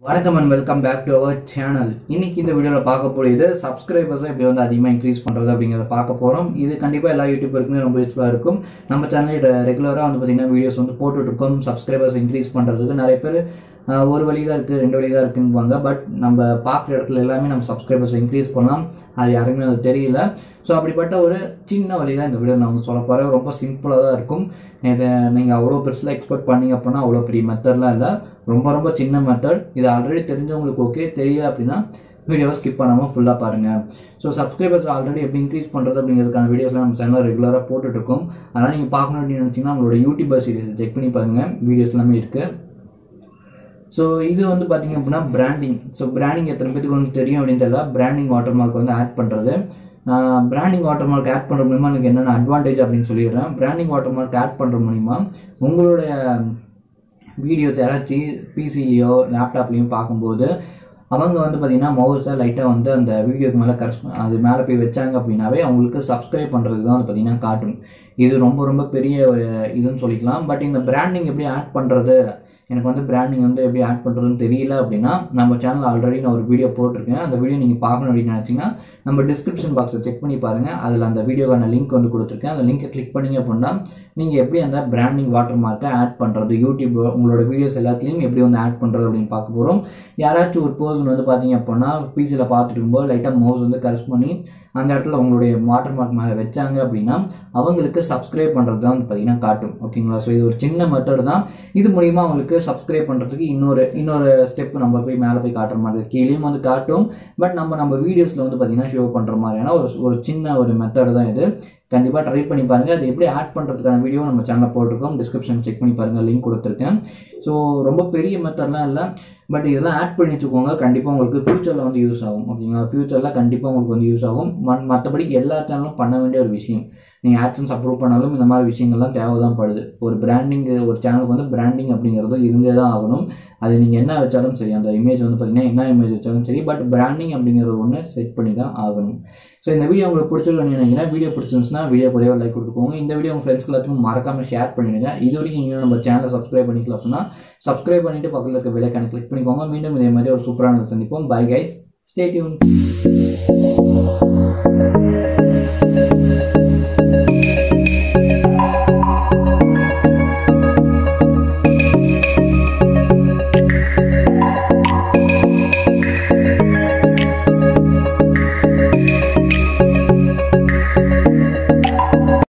வணக்கம் and welcome back to our channel இன்னைக்கு இந்த வீடியோவில் பார்க்க போகிறது சப்ஸ்கிரைபர்ஸை எப்படி வந்து அதிகமாக இன்க்ரீஸ் பண்ணுறது அப்படிங்கிறத பார்க்க போகிறோம் இது கண்டிப்பாக எல்லா யூடியூபருக்குமே ரொம்ப யூஸ்ஃபுல்லாக இருக்கும் நம்ம சேனலில் ரெகுலராக வந்து பார்த்திங்கன்னா வீடியோஸ் வந்து போட்டுட்ருக்கோம் சப்ஸ்கிரைபர்ஸ் இன்க்ரீஸ் பண்ணுறதுக்கு நிறைய பேர் ஆஹ், ஒரு வழி தான் இருக்குது ரெண்டு வழி தான் இருக்குன்னுவாங்க பட் நம்ம பார்க்குற இடத்துல எல்லாமே நம்ம சப்ஸ்கிரைபர்ஸ் இன்க்ரீஸ் பண்ணலாம் அது யாருக்குமே அது தெரியல ஸோ அப்படிப்பட்ட ஒரு சின்ன வழி தான் இந்த வீடியோ நான் வந்து சொல்ல போகிறேன் ரொம்ப சிம்பிளாக தான் இருக்கும் இதை நீங்கள் அவ்வளோ பெருசில் எக்ஸ்பெக்ட் பண்ணீங்க அப்படின்னா அவ்வளோ பெரிய மெத்தட்லாம் இல்லை ரொம்ப ரொம்ப சின்ன மெத்தட் இது ஆல்ரெடி தெரிஞ்சவங்களுக்கு ஓகே தெரியல அப்படின்னா வீடியோவை ஸ்கிப் பண்ணாமல் ஃபுல்லாக பாருங்கள் ஸோ சப்ஸ்கிரைபர்ஸ் ஆல்ரெடி எப்படி இன்க்ரீஸ் பண்ணுறது அப்படிங்கிறதுக்கான வீடியோஸ்லாம் நம்ம சேனலில் ரெகுலராக போட்டுட்ருக்கோம் அதனால் நீங்கள் பார்க்கணும் அப்படின்னு நினச்சிங்கன்னா நம்மளோட யூடியூபர் சீரிஸ் செக் பண்ணி பாருங்கள் வீடியோஸ் எல்லாமே இருக்குது ஸோ இது வந்து பார்த்தீங்க அப்படின்னா பிராண்டிங் ஸோ பிராண்டிங் எத்தனை பேருக்கு வந்து தெரியும் அப்படின்னு தெரியல பிராண்டிங் வாட்டர் மார்க் வந்து ஆட் பண்ணுறது பிராண்டிங் வாட்டர் மார்க் ஆட் பண்ணுற மூலிமா எனக்கு என்னென்ன அட்வான்டேஜ் அப்படின்னு சொல்லிடுறேன் பிராண்டிங் வாட்டர் மார்க் ஆட் பண்ணுற மூலிமா உங்களுடைய வீடியோஸ் யாராச்சும் பிசிலேயோ லேப்டாப்லேயும் பார்க்கும்போது அவங்க வந்து பார்த்தீங்கன்னா மவுஸை லைட்டாக வந்து அந்த வீடியோக்கு மேலே கரெஸ் அது மேலே போய் வச்சாங்க அப்படின்னாவே அவங்களுக்கு சப்ஸ்கிரைப் பண்ணுறது தான் வந்து பார்த்தீங்கன்னா காட்டும் இது ரொம்ப ரொம்ப பெரிய ஒரு இதுன்னு சொல்லிக்கலாம் பட் இந்த பிராண்டிங் எப்படி ஆட் பண்ணுறது எனக்கு வந்து பிராண்டிங் வந்து எப்படி ஆட் பண்ணுறதுன்னு தெரியல அப்படின்னா நம்ம சேனல் ஆல்ரெடி நான் ஒரு வீடியோ போட்டிருக்கேன் அந்த வீடியோ நீங்கள் பார்க்கணும் அப்படின்னு நினச்சிங்கன்னா நம்ம டிஸ்கிரிப்ஷன் பாக்ஸை செக் பண்ணி பாருங்கள் அதில் அந்த வீடியோக்கான லிங்க் வந்து கொடுத்துருக்கேன் அந்த லிங்கை கிளிக் பண்ணீங்க அப்படின்னா நீங்கள் எப்படி அந்த பிராண்டிங் வாட்டர் மார்க்கை ஆட் பண்ணுறது யூடியூப் உங்களோட வீடியோஸ் எல்லாத்துலேயும் எப்படி வந்து ஆட் பண்ணுறது அப்படின்னு பார்க்க போகிறோம் யாராச்சும் ஒரு பர்சன் வந்து பார்த்தீங்க அப்படின்னா பிசியில் பார்த்துட்டு இருக்கும்போது லைட்டாக மவுஸ் வந்து கரெக்ட் பண்ணி அந்த இடத்துல உங்களுடைய வாட்டர் மார்க் மேலே வச்சாங்க அப்படின்னா அவங்களுக்கு சப்ஸ்கிரைப் பண்ணுறது தான் வந்து பார்த்தீங்கன்னா காட்டும் ஓகேங்களா ஸோ இது ஒரு சின்ன மெத்தட் தான் இது மூலிமா அவங்களுக்கு சப்ஸ்கிரைப் பண்ணுறதுக்கு இன்னொரு இன்னொரு ஸ்டெப் நம்ம போய் மேலே போய் காட்டுற மாதிரி இருக்கு. கீழேயும் வந்து காட்டும் பட் நம்ம நம்ம வீடியோஸில் வந்து பார்த்தீங்கன்னா ஷோ பண்ணுற மாதிரியான ஒரு ஒரு சின்ன ஒரு மெத்தட் தான் இது கண்டிப்பாக ட்ரை பண்ணி பாருங்கள் அது எப்படி ஆட் பண்ணுறதுக்கான வீடியோ நம்ம சேனலில் போட்டிருக்கோம் டிஸ்கிரிப்ஷன் செக் பண்ணி பாருங்கள் லிங்க் கொடுத்துருக்கேன் ஸோ ரொம்ப பெரிய மெத்தட்லாம் இல்லை பட் இதெல்லாம் ஆட் பண்ணி வச்சுக்கோங்க கண்டிப்பாக உங்களுக்கு ஃப்யூச்சரில் வந்து யூஸ் ஆகும் ஓகேங்களா ஃப்யூச்சரில் கண்டிப்பாக உங்களுக்கு வந்து யூஸ் ஆகும் ம- மற்றபடி எல்லா சேனலும் பண்ண வேண்டிய ஒரு விஷயம் நீங்கள் ஆட்சன்ஸ் அப்ரூவ் பண்ணாலும் இந்த மாதிரி விஷயங்கள்லாம் தேவை தான் படுது ஒரு பிராண்டிங் ஒரு சேனலுக்கு வந்து பிராண்டிங் அப்படிங்கிறது இருந்தே தான் ஆகணும் அது நீங்கள் என்ன வச்சாலும் சரி அந்த இமேஜ் வந்து பார்த்தீங்கன்னா என்ன இமேஜ் வச்சாலும் சரி பட் பிராண்டிங் அப்படிங்கிறது ஒன்று செட் பண்ணி தான் ஆகணும் ஸோ இந்த வீடியோ உங்களுக்கு பிடிச்சிருக்குன்னு நினைக்கிறேன் வீடியோ பிடிச்சிருந்துச்சுன்னா வீடியோ ஒரே லைக் கொடுத்துக்கோங்க இந்த வீடியோ உங்கள் ஃப்ரெண்ட்ஸ் எல்லாத்துக்கும் மறக்காமல் ஷேர் பண்ணிடுங்க இது வரைக்கும் நீங்கள் நம்ம சேனலை சப்ஸ்கிரைப் பண்ணிக்கல அப்படின்னா சப்ஸ்கிரைப் பண்ணிட்டு பக்கத்தில் இருக்க விலைக்கான கிளிக் பண்ணிக்கோங்க மீண்டும் இதே மாதிரி ஒரு சூப்பரான சந்திப்போம் பை கைஸ் ஸ்டே டியூன்